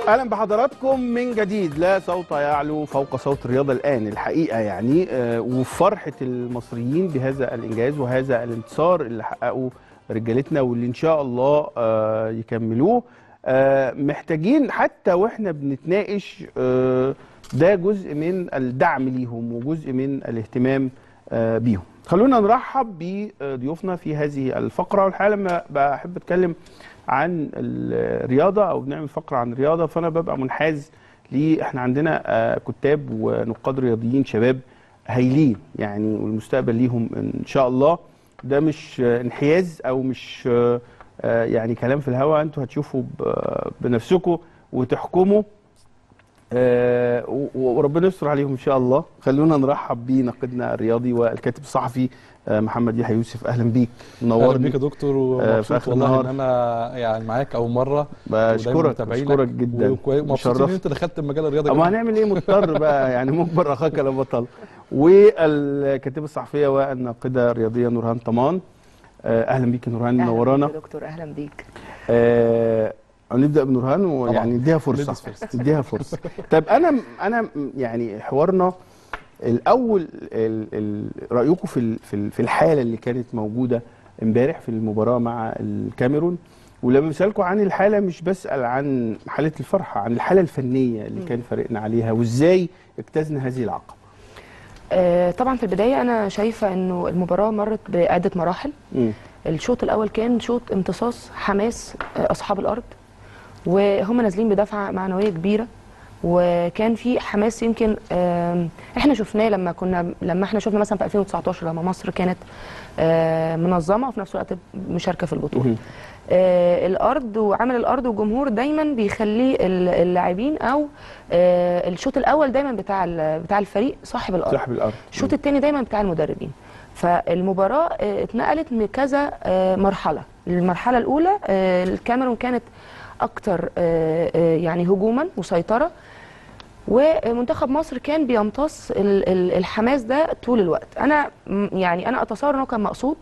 اهلا بحضراتكم من جديد لا صوت يعلو فوق صوت الرياضه الان الحقيقه يعني آه، وفرحه المصريين بهذا الانجاز وهذا الانتصار اللي حققه رجالتنا واللي ان شاء الله آه، يكملوه آه، محتاجين حتى واحنا بنتناقش آه، ده جزء من الدعم ليهم وجزء من الاهتمام آه، بيهم خلونا نرحب بضيوفنا في هذه الفقره والحقيقه لما بحب اتكلم عن الرياضه او بنعمل فقره عن الرياضه فانا ببقى منحاز ليه احنا عندنا آه، كتاب ونقاد رياضيين شباب هايلين يعني والمستقبل ليهم ان شاء الله ده مش آه، انحياز او مش آه، آه، يعني كلام في الهواء انتوا هتشوفوا ب- بنفسكم وتحكموا آه، و- وربنا يستر عليهم ان شاء الله خلونا نرحب بناقدنا الرياضي والكاتب الصحفي آه، محمد يحيى يوسف اهلا بيك اهلا منورني بيك يا دكتور آه، في ومبسوط آخر والله النهار. ان انا يعني معاك اول مره بشكرك بشكرك جدا ومبسوط ان مشرف. انت دخلت مجال الرياضه اما كمان. هنعمل ايه مضطر بقى يعني مجبر اخاك لا بطل والكاتبه الصحفيه والناقده الرياضيه نورهان طمان آه، اهلا بيك يا نورهان أهلاً منورانا بيك يا دكتور اهلا بيك آه، هنبدا بنورهان ويعني طبعاً. نديها فرصه Ladies first. نديها فرصه طب انا انا يعني حوارنا الاول ال ال رايكم في ال- في ال- في الحاله اللي كانت موجوده امبارح في المباراه مع الكاميرون ولما بسالكم عن الحاله مش بسال عن حاله الفرحه عن الحاله الفنيه اللي كان فريقنا عليها وازاي اجتزنا هذه العقبه آه طبعا في البدايه انا شايفه انه المباراه مرت بعده مراحل مم. الشوط الاول كان شوط امتصاص حماس آه، اصحاب الارض وهم نازلين بدفعه معنويه كبيره وكان في حماس يمكن آم، احنا شفناه لما كنا لما احنا شفنا مثلا في 2019 لما مصر كانت آه، منظمه وفي نفس الوقت مشاركه في البطوله مهم. آه، الارض وعمل الارض والجمهور دايما بيخليه ال- اللاعبين او آه، الشوط الاول دايما بتاع ال- بتاع الفريق صاحب الارض صاحب الارض الشوط الثاني دايما بتاع المدربين فالمباراه آه، اتنقلت من كذا آه، مرحله المرحله الاولى آه، الكاميرون كانت اكتر آه، آه، يعني هجوما وسيطره ومنتخب مصر كان بيمتص ال- ال- الحماس ده طول الوقت انا م- يعني انا اتصور انه كان مقصود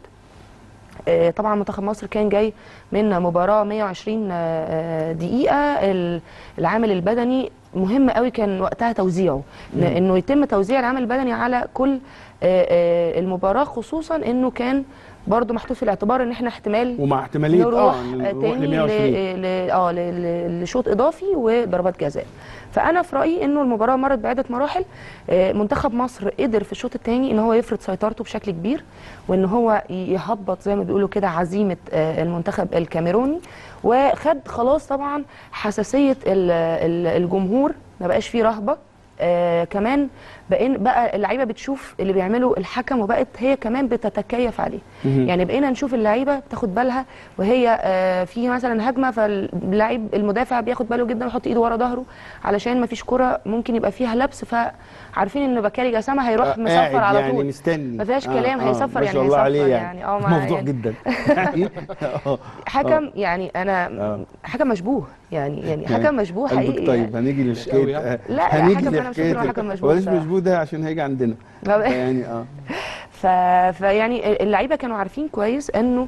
آه، طبعا منتخب مصر كان جاي من مباراه 120 آه، آه، دقيقه ال- العامل البدني مهم قوي كان وقتها توزيعه إن- انه يتم توزيع العامل البدني على كل آه، آه، المباراه خصوصا انه كان برضو محطوط في الاعتبار ان احنا احتمال ومع احتماليه نروح اه نروح تاني ل ل 120 ل- اه ل- ل- لشوط اضافي وضربات جزاء فانا في رايي انه المباراه مرت بعده مراحل آه، منتخب مصر قدر في الشوط الثاني ان هو يفرض سيطرته بشكل كبير وان هو يهبط زي ما بيقولوا كده عزيمه آه، المنتخب الكاميروني وخد خلاص طبعا حساسيه ال- ال- الجمهور ما بقاش فيه رهبه آه كمان بقين بقى اللعيبه بتشوف اللي بيعمله الحكم وبقت هي كمان بتتكيف عليه مهم. يعني بقينا نشوف اللعيبه بتاخد بالها وهي آه في مثلا هجمه فاللاعب المدافع بياخد باله جدا ويحط ايده ورا ظهره علشان ما فيش كره ممكن يبقى فيها لبس فعارفين ان بكاري جسامه هيروح آه، مسفر قاعد على يعني طول مستني ما فيهاش كلام، هيصفر ما يعني شاء الله هيصفر عليه يعني. آه، ما- موضوع يعني- جدا يعني آه. حكم يعني انا آه. حكم مشبوه يعني يعني يعني حكم مشبوه قلبك حقيقي طيب يعني. هنيجي مش قوي لحكايه يعني. آه، لا، هنيجي حكم أنا مش فاكر إنه لحكايه حكم مشبوه بلاش بصراحة. مشبوه ده عشان هيجي عندنا يعني اه ف... فيعني اللعيبه كانوا عارفين كويس انه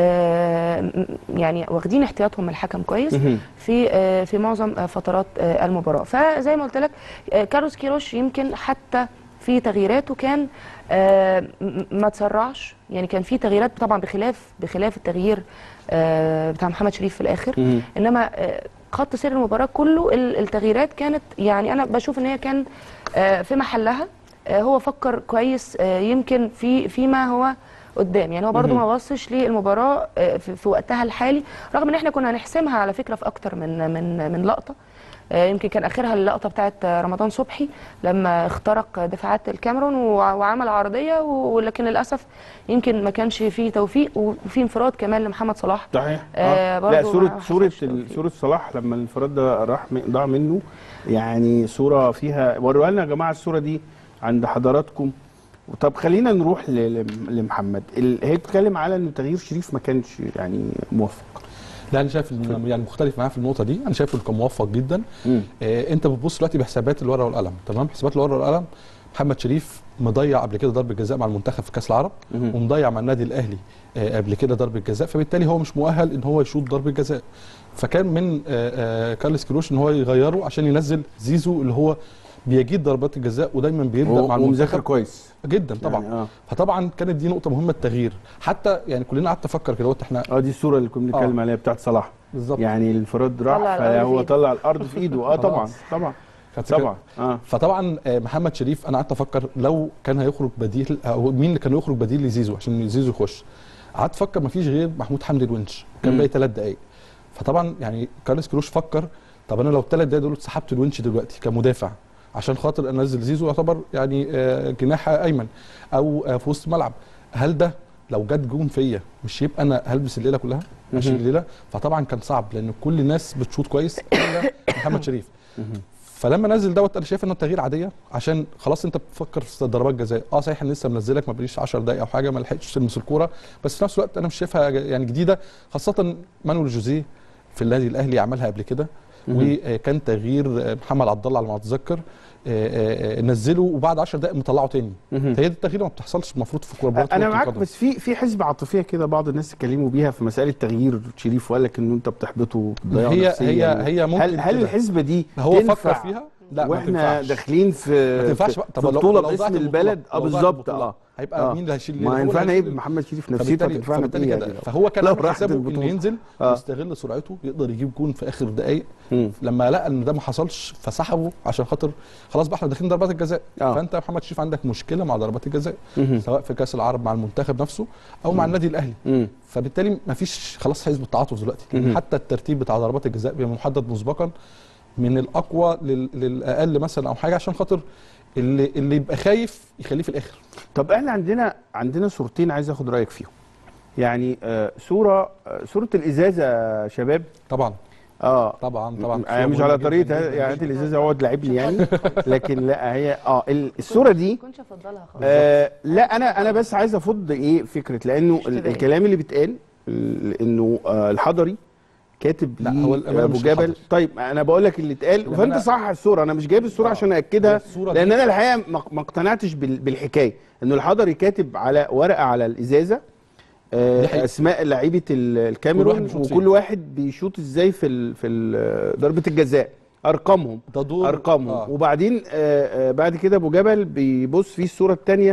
آه م- يعني واخدين احتياطهم من الحكم كويس مهم. في آه في معظم آه فترات آه المباراه فزي ما قلت لك آه كارلوس كيروش يمكن حتى في تغييراته كان آه م- ما تسرعش يعني كان في تغييرات طبعا بخلاف بخلاف التغيير آه بتاع محمد شريف في الاخر مهم. انما آه، خط سير المباراه كله ال- التغييرات كانت يعني انا بشوف ان هي كان آه، في محلها آه، هو فكر كويس آه، يمكن في فيما هو قدام يعني هو برضو مهم. ما بصش للمباراه آه، في في وقتها الحالي رغم ان احنا كنا هنحسمها على فكره في اكتر من من من لقطه آه، يمكن كان اخرها اللقطه بتاعت آه، رمضان صبحي لما اخترق دفاعات الكاميرون وع- وعمل عرضيه و- ولكن للاسف يمكن ما كانش فيه توفيق وفي انفراد كمان لمحمد صلاح صحيح آه، لا برضو صورة ما صورة حصلش ال- توفيق. صورة صلاح لما الانفراد ده راح م- ضاع منه يعني صورة فيها وروها لنا يا جماعة الصورة دي عند حضراتكم طب خلينا نروح ل- ل- لمحمد ال- هي بتتكلم على انه تغيير شريف ما كانش يعني موفق لا انا شايف إن- يعني مختلف معاه في النقطه دي انا شايفه انه كان موفق جدا مم. آه انت بتبص دلوقتي بحسابات الورقه والقلم تمام حسابات الورقه والقلم محمد شريف مضيع قبل كده ضربه جزاء مع المنتخب في كاس العرب مهم. ومضيع مع النادي الاهلي آه، قبل كده ضربه جزاء فبالتالي هو مش مؤهل ان هو يشوط ضربه جزاء فكان من آه، آه، كارلس كروش ان هو يغيره عشان ينزل زيزو اللي هو بيجيد ضربات الجزاء ودايما بيبدا مع ومذاكر المنتخب كويس جدا طبعا يعني اه فطبعا كانت دي نقطه مهمه التغيير حتى يعني كلنا قعدت افكر كده قلت احنا اه دي الصوره اللي كنا بنتكلم عليها بتاعت صلاح بالظبط يعني الانفراد راح طلع الأرض في فهو إيده. طلع الارض في ايده اه طبعا خلاص. طبعا كانت طبعا اه فطبعا آه، محمد شريف انا قعدت افكر لو كان هيخرج بديل او مين اللي كان يخرج بديل لزيزو عشان زيزو يخش قعدت افكر مفيش غير محمود حمدي الونش كان مم. باقي ثلاث دقائق فطبعا يعني كارلس كروش فكر طب انا لو الثلاث دقائق دول سحبت الونش دلوقتي كمدافع عشان خاطر انزل زيزو يعتبر يعني آه، جناح ايمن او آه، في وسط الملعب هل ده لو جت جون فيا مش يبقى انا هلبس الليله كلها ماشي مهم. الليله فطبعا كان صعب لان كل الناس بتشوط كويس الا محمد شريف مهم. فلما نزل دوت انا شايف انه تغيير عاديه عشان خلاص انت بتفكر في ضربات جزاء اه صحيح انا لسه منزلك ما بقاليش 10 دقائق او حاجه ما لحقتش تلمس الكوره بس في نفس الوقت انا مش شايفها يعني جديده خاصه مانويل جوزيه في النادي الاهلي عملها قبل كده مهم. وكان تغيير محمد عبد الله على ما اتذكر آه، آه، آه، نزله وبعد 10 دقائق مطلعه تاني مهم. فهي دي التغيير ما بتحصلش المفروض في كوره انا معاك بس في في حسبه عاطفيه كده بعض الناس اتكلموا بيها في مساله تغيير شريف وقال لك ان انت بتحبطه وبتضيعه هي نفسياً. هي هي ممكن هل هل كده. الحسبه دي هو تنفع فكر فيها لا ما واحنا تنفعش. داخلين في ما تنفعش في, بقى. في طب لو- بطوله لو ضاعت باسم البطولة، البلد اه لو ضاعت بالظبط البطولة، اه هيبقى آه. مين اللي هيشيل ما هو اللي ينفعنا هيشيل يبقى محمد شريف نفسيته فبالتالي, هتدفعنا فبالتالي فيها كده كده. فهو كان لو عامل راحت حسابه انه البطولة. ينزل آه. ويستغل سرعته يقدر يجيب جون في اخر دقائق مم. لما لقى ان ده ما حصلش فسحبه عشان خاطر خلاص بقى احنا داخلين ضربات الجزاء آه. فانت يا محمد شريف عندك مشكله مع ضربات الجزاء مهم. سواء في كاس العرب مع المنتخب نفسه او مع النادي الاهلي مم. فبالتالي ما فيش خلاص حزب التعاطف دلوقتي لأن مهم. حتى الترتيب بتاع ضربات الجزاء بيبقى محدد مسبقا من الاقوى لل... للاقل مثلا او حاجه عشان خاطر اللي اللي يبقى خايف يخليه في الاخر طب احنا عندنا عندنا صورتين عايز اخد رايك فيهم يعني آه صوره آه صوره الازازه يا شباب طبعا اه طبعا طبعا آه مش على طريقه جداً يعني جداً. هات الازازه اقعد لعبني يعني لكن لا هي اه ال- الصوره دي كنتش افضلها خالص آه لا انا انا بس عايز افض ايه فكره لانه ال- اشتباه. الكلام اللي بيتقال ال- انه آه الحضري كاتب لا، ليه هو الأمانة ابو مش جبل الحضري. طيب انا بقول لك اللي اتقال الأمانة- فانت صح الصوره انا مش جايب الصوره آه. عشان اكدها الصورة لان دي- انا الحقيقه ما ما اقتنعتش بال- بالحكايه انه الحضري كاتب على ورقه على الازازه آه دي حقيقة. اسماء لعيبه ال- واحد الكاميرون بيشوط فين. وكل واحد بيشوط ازاي في ال في ال- ضربه الجزاء ارقامهم ده دور ارقامهم آه. وبعدين آه آه بعد كده ابو جبل بيبص في الصوره الثانيه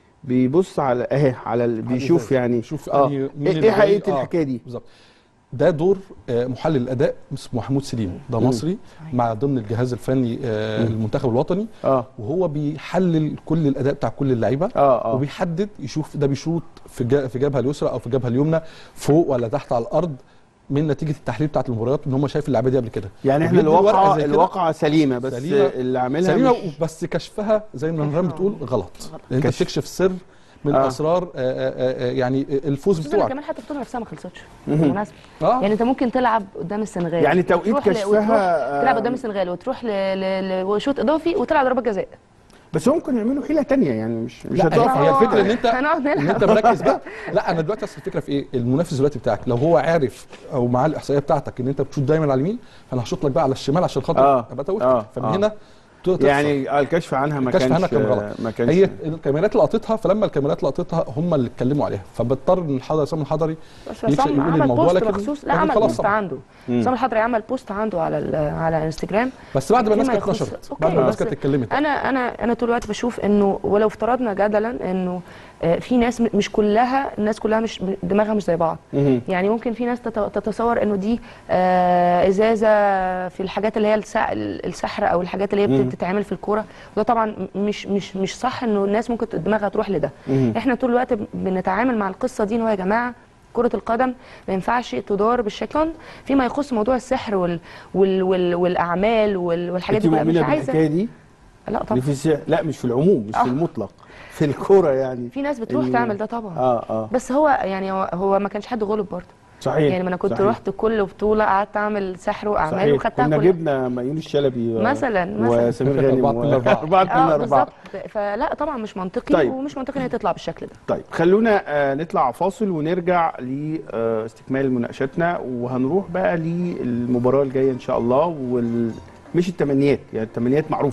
بيبص على اهي على ال- بيشوف الإزازة. يعني بيشوف اه أنهي- مين ايه اللي إيه جاي. حقيقه آه. الحكايه دي بالظبط ده دور آه، محلل الاداء اسمه محمود سليم ده مم. مصري مع ضمن الجهاز الفني آه، مم. المنتخب الوطني اه وهو بيحلل كل الاداء بتاع كل اللعيبه اه اه وبيحدد يشوف ده بيشوط في جا- في جبهه اليسرى او في الجبهه اليمنى فوق ولا تحت على الارض من نتيجه التحليل بتاعت المباريات ان هم شايف اللعيبه دي قبل كده يعني احنا وبيدي ورقة الواقعه زي كده. الواقعه سليمه بس سليمة. اللي عاملها سليمه مش بس كشفها زي ما نوران بتقول غلط لان انت كشف. بتكشف سر من آه. اسرار آه، آه، آه، يعني الفوز خصوصا بتوعك كمان حتى البطوله نفسها ما خلصتش مهم. بالمناسبه اه يعني انت ممكن تلعب قدام السنغال يعني توقيت وتروح ل- كشفها، وتروح آه، تلعب قدام السنغال وتروح ل- ل- لشوط اضافي وتلعب ضربات جزاء بس هم ممكن يعملوا حيله تانية يعني مش مش لا هتقف هي الفكره ان انت هنقعد ان انت نلعب مركز بقى لا انا دلوقتي اصل الفكره في ايه المنافس دلوقتي بتاعك لو هو عارف او معاه الاحصائيه بتاعتك ان انت بتشوط دايما على اليمين فانا هشوط لك بقى على الشمال عشان خاطر آه. ابقى توقف آه. فمن آه. هنا تخسر. يعني آه، الكشف عنها ما الكشف كانش عنها كان غلط. ما كانش هي الكاميرات لقطتها فلما الكاميرات لقطتها هم اللي اتكلموا عليها فبضطر ان الحضري عصام الحضري بس يكشف- عصام يقول عمل الموضوع بوست لكن مخصوص لا لكن عمل خلاص بوست طبعا. عنده مم. عصام الحضري عمل بوست عنده على ال- على انستجرام بس بعد ما الناس فيما كانت يخص- نشرت أوكي، بعد ما الناس بس كانت اتكلمت انا انا انا طول الوقت بشوف انه ولو افترضنا جدلا انه آه، في ناس م- مش كلها الناس كلها مش دماغها مش زي بعض مهم. يعني ممكن في ناس تت- تتصور انه دي آه، ازازه في الحاجات اللي هي السع- السحر او الحاجات اللي هي مم. بتتعمل في الكوره وده طبعا م- مش مش مش صح انه الناس ممكن دماغها تروح لده مهم. احنا طول الوقت بنتعامل مع القصه دي ان هو يا جماعه كرة القدم ما ينفعش تدار بالشكل فيما يخص موضوع السحر وال وال وال والاعمال وال والحاجات انت دي كلها مش مؤمنه عايزه بالحكايه دي لا اللي طبعا في السع... لا مش في العموم مش آه. في المطلق في الكوره يعني في ناس بتروح ال- تعمل ده طبعا اه اه بس هو يعني هو, هو ما كانش حد غلب برضه صحيح يعني ما انا كنت صحيح. رحت كل بطوله قعدت اعمل سحر واعمال صحيح وخدتها كنا كلها جبنا ميون الشلبي و- مثلا مثلا وسمير غانم أربعة اتنين أربعة. 4 2 اه 4 بالظبط فلا طبعا مش منطقي طيب. ومش منطقي ان هي تطلع بالشكل ده طيب خلونا آه نطلع فاصل ونرجع لاستكمال مناقشتنا وهنروح بقى للمباراه الجايه ان شاء الله وال... مش التمنيات يعني التمنيات معروفه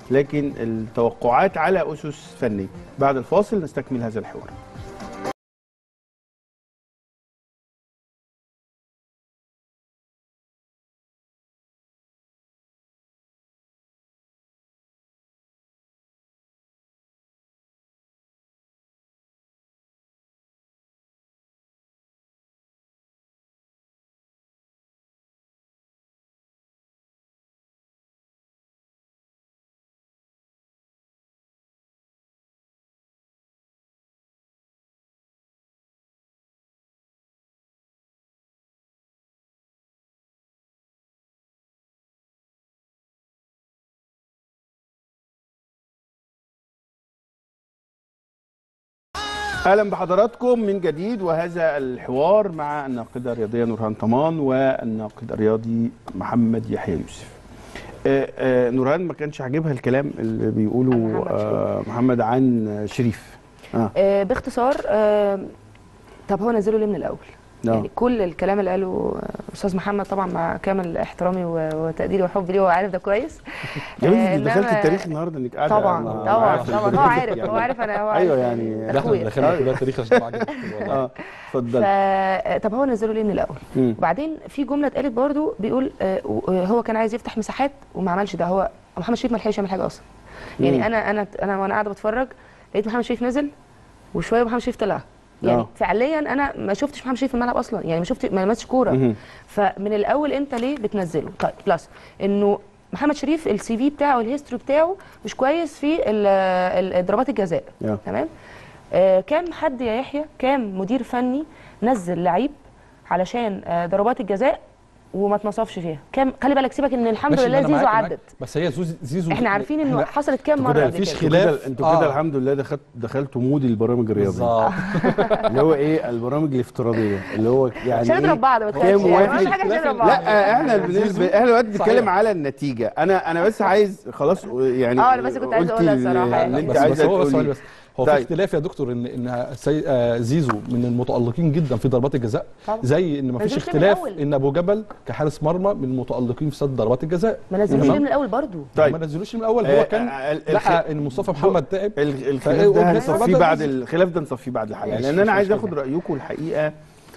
لكن التوقعات على اسس فنيه بعد الفاصل نستكمل هذا الحوار اهلا بحضراتكم من جديد وهذا الحوار مع الناقده الرياضيه نورهان طمان والناقد الرياضي محمد يحيى يوسف. آه، آه، نورهان ما كانش عاجبها الكلام اللي بيقوله محمد آه، محمد عن شريف. اه آه، باختصار آه، طب هو نزله ليه من الاول؟ آه. يعني كل الكلام اللي قاله آه، استاذ محمد طبعا مع كامل احترامي و- وتقديري وحبي ليه هو عارف ده كويس يا بنتي آه، انت دخلت إنما- التاريخ النهارده انك قاعده طبعا مع- طبعا معايا في طبعا هو البرنامج عارف يعني. هو عارف انا هو ايوه عارف يعني ده احنا اخويا دخلنا كلها تاريخ عشان نبقى عاجبك والله. اه اتفضل ف طب هو نزله ليه من الاول؟ مم. وبعدين في جمله اتقالت برضو بيقول آه، و- آه، هو كان عايز يفتح مساحات وما عملش ده هو محمد شريف ما لحقش يعمل حاجه اصلا يعني مم. انا انا انا وانا قاعده بتفرج لقيت محمد شريف نزل وشويه محمد شريف طلع يعني آه. فعليا انا ما شفتش محمد شريف في الملعب اصلا يعني ما شفت ما لمسش كوره مهم. فمن الاول انت ليه بتنزله طيب بلس انه محمد شريف السي في بتاعه الهيستوري بتاعه مش كويس في ال- ال- ضربات الجزاء آه. تمام آه كام حد يا يحيى كام مدير فني نزل لعيب علشان آه ضربات الجزاء وما اتنصفش فيها كام خلي بالك سيبك ان الحمد ماشي، لله أنا زيزو معاك- معاك. عدت بس هي زوزي زيزو احنا عارفين انه إحنا حصلت كام انتوا مره كده قبل مفيش كده خلاف. انتوا كده انتوا كده آه. الحمد لله دخلت دخلتوا مود البرامج الرياضيه بالظبط اللي هو ايه البرامج الافتراضيه اللي هو يعني عشان نضرب إيه؟ بعض ما كام تخافش يعني واحد مفيش حاجه عشان نضرب بعض لا احنا بالنسبه احنا دلوقتي بنتكلم صحيح. على النتيجه انا انا بس عايز خلاص يعني اه، أنا بس كنت عايزة قلتي أقولها الصراحة اللي يعني. انت بس, بس عايزه هو بس تقوليه. بس هو طيب. في اختلاف يا دكتور ان ان سي آه زيزو من المتالقين جدا في ضربات الجزاء طبعا. زي ان ما فيش نزلوش ليه من اختلاف الأول؟ ان ابو جبل كحارس مرمى من المتالقين في صد ضربات الجزاء ما نزلوش تمام؟ ليه من الاول برضو طيب. ما نزلوش من الاول آه، هو كان آه، ال- الخ- لقى ان مصطفى محمد تعب ال- الخلاف فإيه ده قلنا هنصفيه إيه؟ بعد الخلاف ده نصفيه بعد الحلقه ماشي، لان انا مش عايز مشكلة. اخد رايكم الحقيقه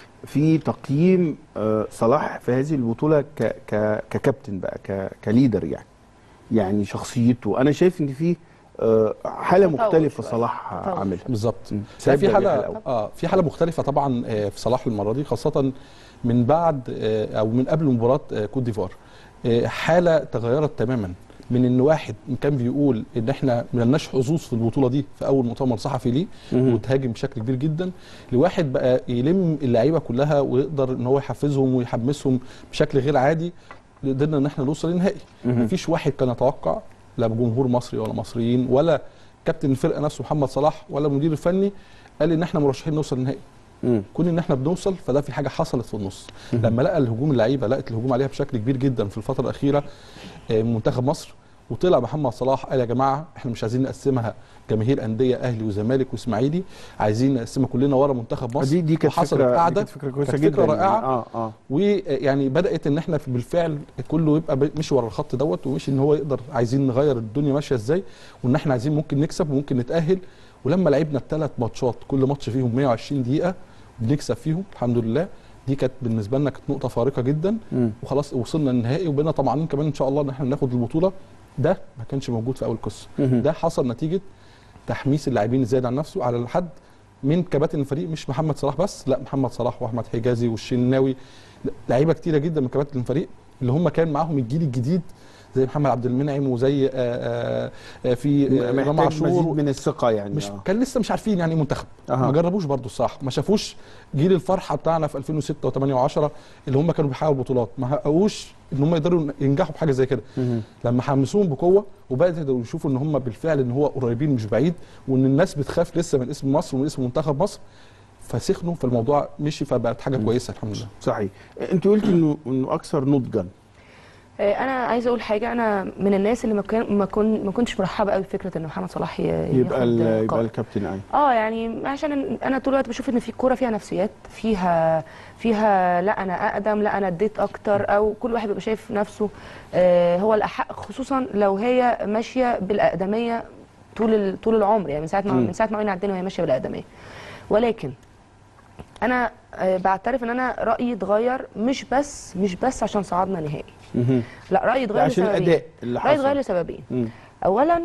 في تقييم آه، صلاح في هذه البطوله ك ك ككابتن بقى ك كليدر يعني يعني شخصيته انا شايف ان في آه، حاله تطور مختلفه شوية. صلاح تطور. عاملها بالظبط مم. لا، في سيبدأ حاله بالأول. اه في حاله مختلفه طبعا آه، في صلاح المره دي خاصه من بعد آه، او من قبل مباراه آه، كوت ديفوار آه، حاله تغيرت تماما من ان واحد كان بيقول ان احنا ما لناش حظوظ في البطوله دي في اول مؤتمر صحفي ليه مهم. وتهاجم بشكل كبير جدا لواحد بقى يلم اللعيبه كلها ويقدر ان هو يحفزهم ويحمسهم بشكل غير عادي قدرنا ان احنا نوصل للنهائي مهم. مفيش واحد كان يتوقع لا جمهور مصري ولا مصريين ولا كابتن الفرقه نفسه محمد صلاح ولا المدير الفني قال ان احنا مرشحين نوصل النهائي مم. كون ان احنا بنوصل فده في حاجه حصلت في النص مهم. لما لقى الهجوم اللعيبه لقت الهجوم عليها بشكل كبير جدا في الفتره الاخيره آه، من منتخب مصر وطلع محمد صلاح قال يا جماعه احنا مش عايزين نقسمها جماهير انديه اهلي وزمالك واسماعيلي عايزين نقسمها كلنا ورا منتخب مصر دي دي كانت وحصلت فكره دي قاعده كانت فكره كويسه كانت جدا فكرة رائعة. يعني. اه اه ويعني بدات ان احنا بالفعل كله يبقى ب- مشي ورا الخط دوت ومش ان هو يقدر عايزين نغير الدنيا ماشيه ازاي وان احنا عايزين ممكن نكسب وممكن نتاهل ولما لعبنا الثلاث ماتشات كل ماتش فيهم 120 دقيقه بنكسب فيهم الحمد لله دي كانت بالنسبه لنا كانت نقطه فارقه جدا مم. وخلاص وصلنا للنهائي وبقينا طمعانين كمان ان شاء الله ان احنا ناخد البطوله ده ما كانش موجود في اول قصه مهم. ده حصل نتيجه تحميس اللاعبين الزياده عن نفسه على الحد من كباتن الفريق مش محمد صلاح بس لا محمد صلاح واحمد حجازي والشناوي لعيبه كتيره جدا من كباتن الفريق اللي هم كان معاهم الجيل الجديد زي محمد عبد المنعم وزي آه، آه، آه، في آه، امام محتاج مزيد عاشور من الثقه يعني مش آه. كان لسه مش عارفين يعني ايه منتخب أها. ما جربوش برضو الصراحه ما شافوش جيل الفرحه بتاعنا في 2006 و8 و10 اللي هم كانوا بيحققوا بطولات ما حققوش ان هم يقدروا ينجحوا بحاجه زي كده مهم. لما حمسوهم بقوه وبداوا يشوفوا ان هم بالفعل ان هو قريبين مش بعيد وان الناس بتخاف لسه من اسم مصر ومن اسم منتخب مصر فسخنوا فالموضوع مشي فبقت حاجه كويسه الحمد لله صحيح انت قلت انه انه اكثر نضجا آه، انا عايزه اقول حاجه انا من الناس اللي ما كان ما كن ما كنتش مرحبه قوي بفكره ان محمد صلاح ي- يبقى ال- ياخد يبقى قائد. الكابتن اي اه يعني عشان انا طول الوقت بشوف ان في كوره فيها نفسيات فيها فيها لا انا اقدم لا انا اديت اكتر او كل واحد بيبقى شايف نفسه آه هو الاحق خصوصا لو هي ماشيه بالاقدميه طول ال- طول العمر يعني من ساعه ما مم. من ساعه ما وعينا عندنا وهي ماشيه بالاقدميه ولكن انا آه بعترف ان انا رايي اتغير مش بس مش بس عشان صعدنا نهائي مهم. لا رايي لا، اتغير عشان لسببين. الاداء اللي رايي اتغير حصل لسببين مم. اولا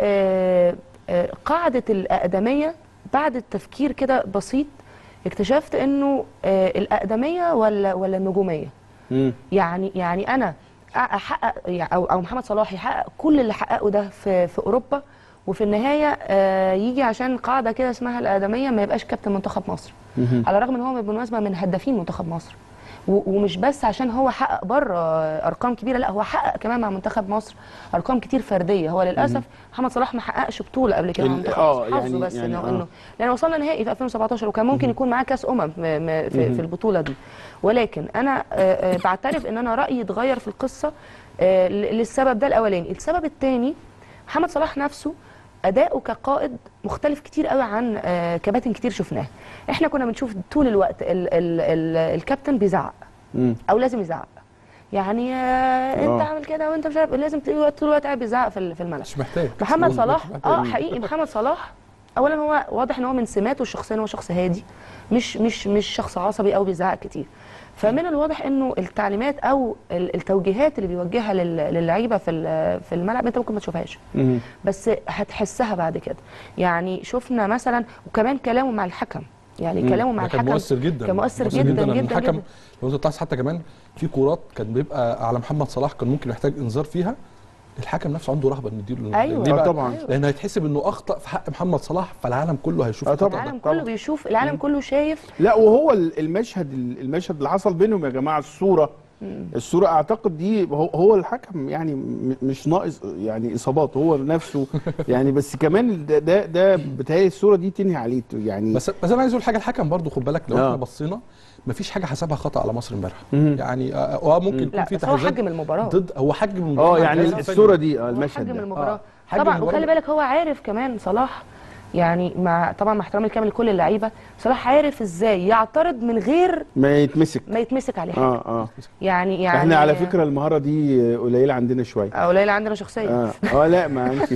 آه، آه، قاعده الاقدميه بعد التفكير كده بسيط اكتشفت انه آه، الاقدميه ولا ولا النجوميه مم. يعني يعني انا احقق يعني او او محمد صلاح يحقق كل اللي حققه ده في في اوروبا وفي النهايه آه، يجي عشان قاعده كده اسمها الاقدميه ما يبقاش كابتن منتخب مصر مهم. على الرغم ان هو بالمناسبه من هدافين منتخب مصر و- ومش بس عشان هو حقق بره ارقام كبيره لا هو حقق كمان مع منتخب مصر ارقام كتير فرديه هو للاسف محمد صلاح ما حققش بطوله قبل كده مع ال- منتخب آه، مصر حظه يعني- بس يعني انه آه. انه لان وصلنا نهائي في 2017 وكان ممكن يكون معاه كاس امم م- م- في, في البطوله دي ولكن انا آه، آه، بعترف ان انا رايي اتغير في القصه آه، ل- للسبب ده الاولاني السبب الثاني محمد صلاح نفسه اداؤه كقائد مختلف كتير قوي عن آه، كباتن كتير شفناه احنا كنا بنشوف طول الوقت ال ال ال الكابتن بيزعق مم. او لازم يزعق يعني آه انت آه. عامل كده وانت مش عارف لازم تلاقيه طول الوقت قاعد بيزعق في ال- في الملعب مش محتاج محمد مش صلاح محتاج. اه حقيقي محمد صلاح اولا هو واضح ان هو من سماته الشخصيه ان هو شخص هادي مش مش مش شخص عصبي او بيزعق كتير فمن الواضح انه التعليمات او ال- التوجيهات اللي بيوجهها لل- للعيبه في ال- في الملعب انت ممكن ما تشوفهاش مم. بس هتحسها بعد كده يعني شفنا مثلا وكمان كلامه مع الحكم يعني مم. كلامه مع ده كان الحكم مؤثر جدا كان مؤثر جدا لأن جدا الحكم جدا لو انت تلاحظ حتى كمان في كورات كان بيبقى على محمد صلاح كان ممكن يحتاج انذار فيها الحكم نفسه عنده رهبه انه يديله أيوة. ليه آه، بقى؟ طبعا لان هيتحسب انه اخطا في حق محمد صلاح فالعالم كله هيشوف آه، الخطأ طبعاً. ده. العالم كله بيشوف العالم كله شايف لا وهو ال- المشهد المشهد اللي حصل بينهم يا جماعه الصوره الصوره اعتقد دي هو هو الحكم يعني م- مش ناقص يعني اصابات هو نفسه يعني بس كمان ده ده, ده بتهيألي الصوره دي تنهي عليه يعني بس بس انا عايز اقول حاجه الحكم برضو خد بالك لو آه. احنا بصينا مفيش حاجه حسبها خطا على مصر امبارح مم. يعني اه آه، ممكن يكون لا في بس هو تحيزات حجم المباراه ضد هو حجم المباراه اه يعني لازم الصوره فني. دي اه هو المشهد حجم ده المباراه آه، حجم طبعا المباراة. وخلي بالك هو عارف كمان صلاح يعني مع طبعا مع احترامي الكامل لكل اللعيبه صلاح عارف ازاي يعترض من غير ما يتمسك ما يتمسك عليه حاجه اه اه يعني يعني احنا على فكره المهاره دي قليله عندنا شويه او ليلى عندنا شخصيه اه اه لا ما انت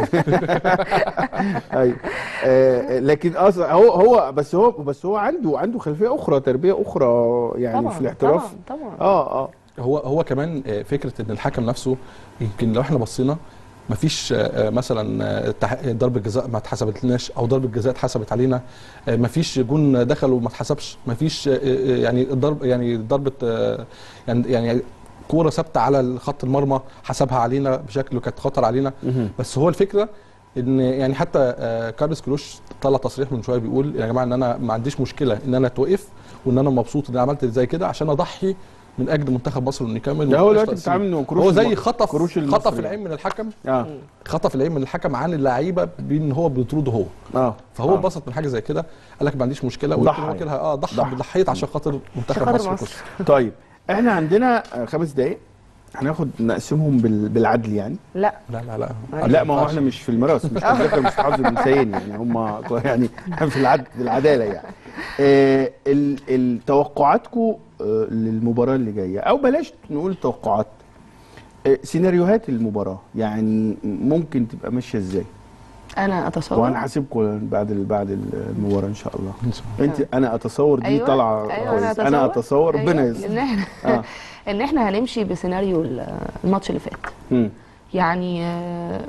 ايوه آه لكن اصلا هو هو بس هو بس هو عنده عنده خلفيه اخرى تربيه اخرى يعني طبعا في الاحتراف طبعا طبعا اه اه هو هو كمان آه، فكره ان الحكم نفسه يمكن لو احنا بصينا مفيش آه، آه، مثلا آه، تح- ضربه جزاء ما اتحسبتلناش او ضربه جزاء اتحسبت علينا آه، مفيش جون دخل وما اتحسبش مفيش آه، آه، يعني ضرب يعني ضربه آه، يعني يعني كوره ثابته على خط المرمى حسبها علينا بشكل كانت خطر علينا مهم. بس هو الفكره ان يعني حتى آه، كارلوس كروش طلع تصريح من شويه بيقول يا جماعه ان انا ما عنديش مشكله ان انا اتوقف وان انا مبسوط ان انا عملت زي كده عشان اضحي من اجل منتخب مصر انه يكمل ده هو ومبقاش دلوقتي تأثير. بيتعامل انه كروش هو زي الم- خطف كروش خطف المصري. العين من الحكم اه خطف العين من الحكم عن اللعيبه بان هو بيطرده هو اه فهو آه. انبسط من حاجه زي كده قال لك ما عنديش مشكله ضحى وقلت له كده اه ضحى ضحى. ضحيت عشان خاطر منتخب خاطر مصر مصر. يخش. طيب احنا عندنا آه، خمس دقايق هناخد نقسمهم بال- بالعدل يعني لا لا لا لا لا ما هو احنا مش في الميراث مش تذاكر مش حظ الانسان يعني هم يعني في العدل في العداله يعني آه ال- ال- توقعاتكم آه للمباراه اللي جايه او بلاش نقول توقعات آه سيناريوهات المباراه يعني ممكن تبقى ماشيه ازاي انا اتصور وهنحاسبكم بعد ال- بعد المباراه ان شاء الله إن شاء الله. انت انا اتصور دي أيوة، طالعه أيوة كويس. انا اتصور ربنا أيوة، يستر ان احنا آه. ان احنا هنمشي بسيناريو ال- الماتش اللي فات مم. يعني آه،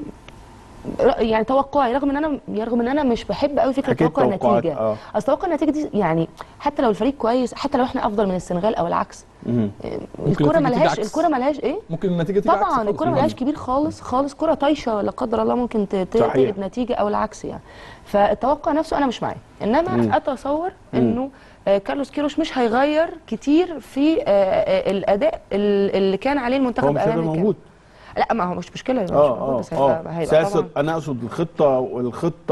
ر- يعني توقعي رغم ان انا رغم ان انا مش بحب قوي فكره حكاية توقع توقعات، النتيجه آه. اصل توقع النتيجه دي يعني حتى لو الفريق كويس حتى لو احنا افضل من السنغال او العكس مم. آه، ممكن الكره النتيجة تيجي ملهاش عكس. الكره ملهاش ايه ممكن النتيجه تيجي عكس طبعا خالص. الكره ملهاش كبير خالص خالص كره طايشه لا قدر الله ممكن ت- ت- صحيح. تقلب نتيجه او العكس يعني فالتوقع نفسه انا مش معاه انما مم. اتصور انه آه، كارلوس كيروش مش هيغير كتير في آه، آه، الاداء ال- اللي كان عليه المنتخب هو مش هيبقى أمام الكاميرون. موجود لا ما هو مش مشكله مش اه موجود اه بس اه هيبقى هيبقى سياسة طبعا انا اقصد الخطه والخطه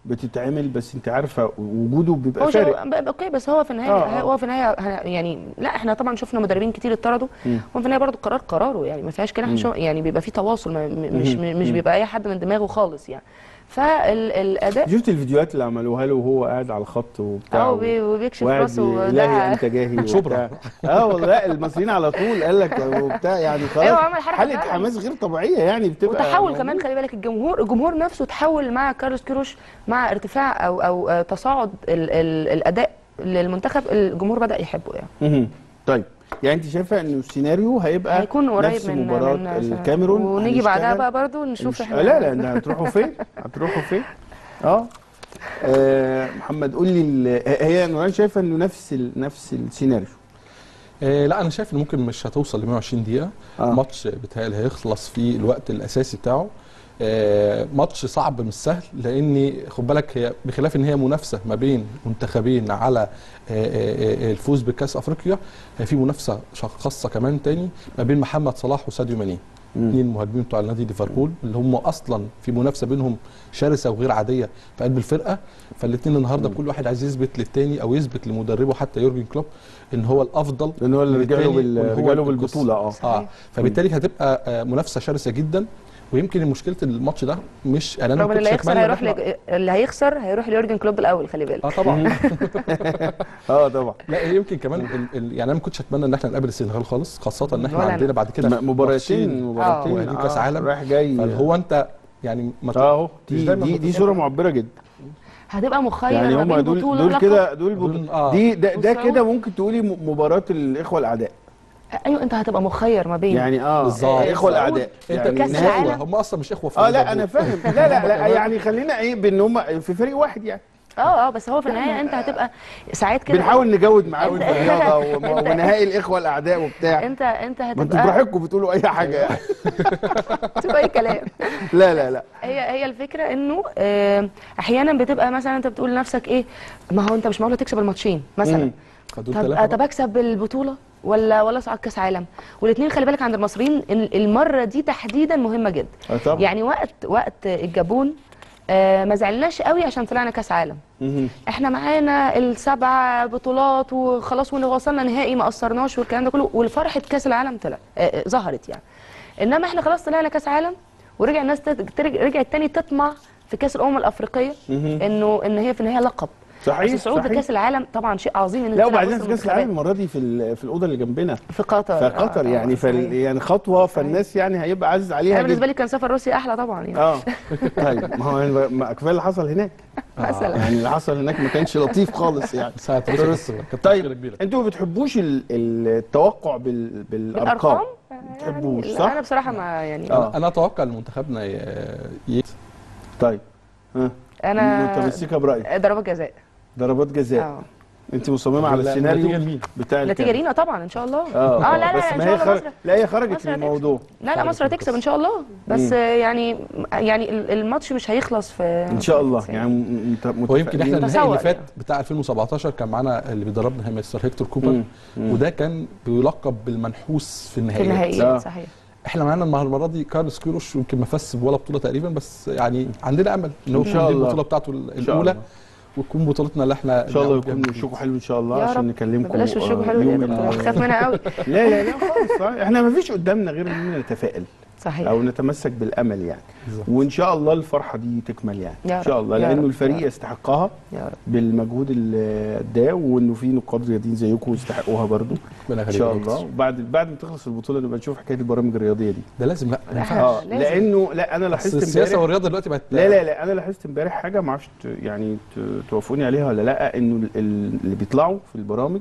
بتتعمل بس انت عارفه وجوده بيبقى هو شيء فارق ب- اوكي بس هو في النهايه آه، آه. هو في النهايه ه- يعني لا احنا طبعا شفنا مدربين كتير اتطردوا مم. هو في النهايه برضه القرار قراره يعني ما فيهاش كده احنا شو يعني بيبقى في تواصل ما- م- مش مم. مش مم. بيبقى اي حد من دماغه خالص يعني فالاداء شفت الفيديوهات اللي عملوها له وهو قاعد على الخط وبتاع اه وبي- وبيكشف وقاعد راسه الهي ده انت جاهي شبرا. وبتاع. اه والله لا المصريين على طول قال لك وبتاع يعني خلاص أيوة، عمل حركة حاله فعلا. حماس غير طبيعيه يعني بتبقى وتحول موجودة. كمان خلي بالك الجمهور الجمهور نفسه تحول مع كارلوس كيروش مع ارتفاع او او آه، تصاعد ال ال الاداء للمنتخب الجمهور بدا يحبه يعني مهم. طيب يعني انت شايفه انه السيناريو هيبقى هيكون قريب نفس من مباراه من الكاميرون ونيجي بعدها هنشتغل. بقى برضو نشوف مش... احنا لا لا ده هتروحوا فين؟ هتروحوا فين؟ اه آه، محمد قول لي ال- هي نوران شايفه انه نفس ال... نفس السيناريو آه لا انا شايف ان ممكن مش هتوصل ل 120 دقيقه آه. ماتش بيتهيألي هيخلص في الوقت الاساسي بتاعه آه ماتش صعب مش سهل لان خد بالك هي بخلاف ان هي منافسه ما بين منتخبين على آه آه آه الفوز بكاس افريقيا هي في منافسه شق- خاصه كمان تاني ما بين محمد صلاح وساديو ماني اثنين مهاجمين بتوع نادي ليفربول اللي هم اصلا في منافسه بينهم شرسه وغير عاديه في قلب الفرقه فالاثنين النهارده كل واحد عايز يثبت للتاني او يثبت لمدربه حتى يورجن كلوب ان هو الافضل لان هو اللي رجع له والتاني بال... وهو رجع له القصة. بالبطوله اه اه فبالتالي هتبقى آه، منافسه شرسه جدا ويمكن مشكله الماتش ده مش يعني انا رغم ما ان اللي كنتش هيخسر اتمنى إن هيروح إحنا- لج... اللي هيخسر هيروح ليورجن كلوب الاول خلي بالك اه طبعا اه طبعا لا يمكن كمان ال- ال- يعني انا ما كنتش اتمنى ان احنا نقابل السنغال خالص خاصه ان احنا ولا أنا. عندنا بعد كده م- مباراتين ماتشين مباراتين وبعدين كاس عالم رايح جاي فهو انت يعني ما ت- اهو مش دي دايما دي, دي بتبقى- صوره معبره جدا هتبقى مخير يعني ما هم بين دول بطوله دول ولقب. كده دول دول- بط... آه. دي ده, ده والصعود. كده ممكن تقولي م- مباراه الاخوه الاعداء ايوه انت هتبقى مخير ما بين يعني اه بالظبط. الاخوه الاعداء انت يعني كأس نهائي- العالم. اخوه هم اصلا مش اخوه في اه لا ليفربول. انا فاهم لا لا لا يعني خلينا ايه بان هم في فريق واحد يعني اه اه بس هو في النهايه انت هتبقى ساعات كده بنحاول نجود معاهم في أنت- الرياضه وم- أنت- ونهائي الاخوه الاعداء وبتاع انت انت ما انتوا هتبقى براحتكم بتقولوا اي حاجه يعني تبقى اي كلام لا لا لا هي هي الفكره انه آه، احيانا بتبقى مثلا انت بتقول لنفسك ايه ما هو انت مش معقول تكسب الماتشين مثلا مم. فدول طب ثلاثة طب اكسب البطوله ولا ولا اصعد كاس عالم والاثنين خلي بالك عند المصريين إن المره دي تحديدا مهمه جدا آه طبعا يعني وقت وقت الجابون آه ما زعلناش قوي عشان طلعنا كاس عالم مهم. احنا معانا السبع بطولات وخلاص وصلنا نهائي ما قصرناش والكلام ده كله والفرحه كاس العالم طلع آه، آه، ظهرت يعني انما احنا خلاص طلعنا كاس عالم ورجع الناس تت- ترج- رجعت تاني تطمع في كاس الامم الافريقيه مهم. انه ان هي في النهايه لقب صحيح بس صعود صحيح. لكاس العالم طبعا شيء عظيم ان لا تلعب وبعدين وسط في كاس المنتخبات. العالم المره دي في ال- في الاوضه اللي جنبنا في قطر في قطر آه، يعني آه، فال صحيح. يعني خطوه فالناس يعني هيبقى عزيز عليها انا بالنسبه جدا لي كان سفر روسيا احلى طبعا يعني اه طيب ما هو ما كفايه اللي حصل هناك مثلا يعني اللي حصل هناك ما كانش لطيف خالص يعني ساعه روسيا كانت- كانت مشكله طيب كبيره انتوا ما بتحبوش ال- التوقع بال- بالارقام بالارقام تحبوش، يعني صح؟ انا بصراحه ما يعني آه. انا انا اتوقع ان منتخبنا ي- ي- طيب ها انا متمسكه برايك ضربات جزاء ضربات جزاء اه انت مصممه على لا، السيناريو النتيجة لمين؟ بتاع النتيجه الكلام. لينا طبعا ان شاء الله اه اه لا لا بس ان ما شاء هي الله خر... مصر لا هي خرجت مصر من هتكسب. الموضوع لا لا خارج مصر من هتكسب القصة. ان شاء الله بس مم. آه، يعني يعني ال- الماتش مش هيخلص في ان شاء الله يعني م- مت- ويمكن احنا متفائلين. النهائي اللي تصور فات يعني. بتاع 2017 كان معانا اللي بيدربنا مستر هيكتور كوبر مم. مم. وده كان بيلقب بالمنحوس في في النهائيات آه. النهائيات صحيح احنا معانا المره المره دي كارلوس كيروش يمكن ما فاز بولا بطوله تقريبا بس يعني عندنا امل ان هو إن شاء يكون دي الله. البطوله بتاعته إن شاء الاولى الله. وتكون بطولتنا اللي احنا ان شاء الله نعود يكون بيها وشكم حلو ان شاء الله يا عشان رب نكلمكم بلاش وشكم آه، حلو يوم يا ال- دكتور بخاف منها قوي لا لا لا خالص صح. احنا ما فيش قدامنا غير اننا نتفائل صحيح او نتمسك بالامل يعني بالظبط. وان شاء الله الفرحه دي تكمل يعني يا ان شاء رب، الله يا لانه رب، الفريق يا رب. يستحقها يا رب بالمجهود اللي اداه وانه في نقاد رياضيين زيكم يستحقوها برضو ربنا ان يخليك شاء يا الله دكتور. وبعد بعد ما تخلص البطوله نبقى نشوف حكايه البرامج الرياضيه دي ده لازم لا ما لا، ينفعش. اه لازم. لانه لا انا بس لاحظت السياسه امبارح والرياضه دلوقتي بقت لا لا لا انا لاحظت امبارح حاجه ما اعرفش ت- يعني ت- توافقوني عليها ولا لا انه ال- ال- اللي بيطلعوا في البرامج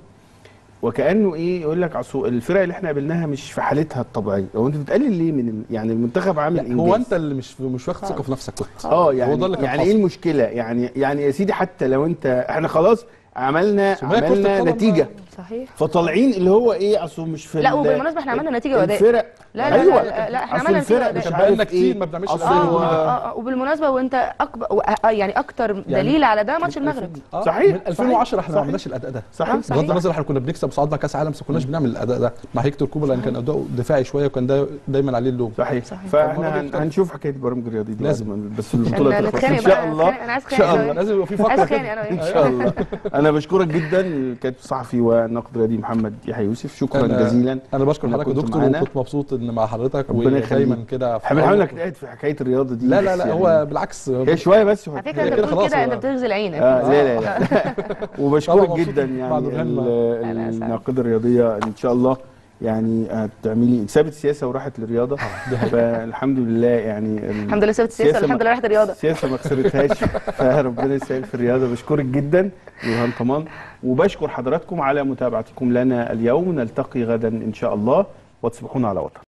وكانه ايه يقول لك عصو الفرق اللي احنا قابلناها مش في حالتها الطبيعيه هو انت بتقلل ليه من ال... يعني المنتخب عامل لا انجاز هو انت اللي مش مش واخد ثقه في نفسك كنت اه يعني هو ده اللي كان يعني حاصل. ايه المشكله يعني يعني يا سيدي حتى لو انت احنا خلاص عملنا ثم هي كرة عملنا القدم نتيجه صحيح فطالعين اللي هو ايه اصله مش في لا ال- وبالمناسبه احنا عملنا نتيجه واداء الفرق لا لا أيوة. لا, لا, لا احنا أصل عملنا نتيجه الفرق مش واداء عارف بقالنا ايه كتير ما بنعملش أصل الأداء. هو- اه اه اه وبالمناسبه وانت اكبر آه يعني اكتر دليل على ده ماتش المغرب آه، صحيح، من 2010 احنا ما صحيح. عملناش الاداء ده صحيح آه، صحيح. بغض النظر احنا كنا بنكسب وصعدنا كاس عالم بس ما كناش بنعمل الاداء ده مع هيكتور كوبر لان كان اداؤه دفاعي شويه وكان ده دايما عليه اللوم صحيح, صحيح. فاحنا فالموضوع هن- بيختلف. هنشوف حكايه البرامج الرياضيه دي لازم. بعد ما- بس البطوله عشان تخلص نتخانق ان شاء بقى، الله نتخانق. انا عايز ان شاء اتخانق الله لازم يبقى في عايز فقره اتخانق كده انا ان وإياه. شاء الله انا بشكرك جدا الكاتب الصحفي والناقد الرياضي محمد يحيى يوسف شكرا أنا- جزيلا انا بشكر إنك حضرتك يا كنت دكتور معانا. وكنت مبسوط ان مع حضرتك ربنا يخليك. ودايما كده في احنا بنحاول أول- انك تقعد في حكايه الرياضه دي لا لا بس لا يعني هو بالعكس هي شويه بس على فكره هي انت كده بتقول خلاص كده هو- انت بتغزل عينك آه لا لا لا وبشكرك طبعا جدا مبسوط يعني بعد الهلمة. ال- لا، لا، سعيد. الناقده الرياضيه ان شاء الله يعني هتعملي سابت السياسه وراحت للرياضه فالحمد لله يعني ال- الحمد لله سبت السياسه السياسة الحمد ما- لله راحت الرياضه السياسه ما خسرتهاش فربنا يسهل في الرياضه بشكرك جدا نورهان طمان وبشكر حضراتكم على متابعتكم لنا اليوم نلتقي غدا ان شاء الله وتصبحون على وطن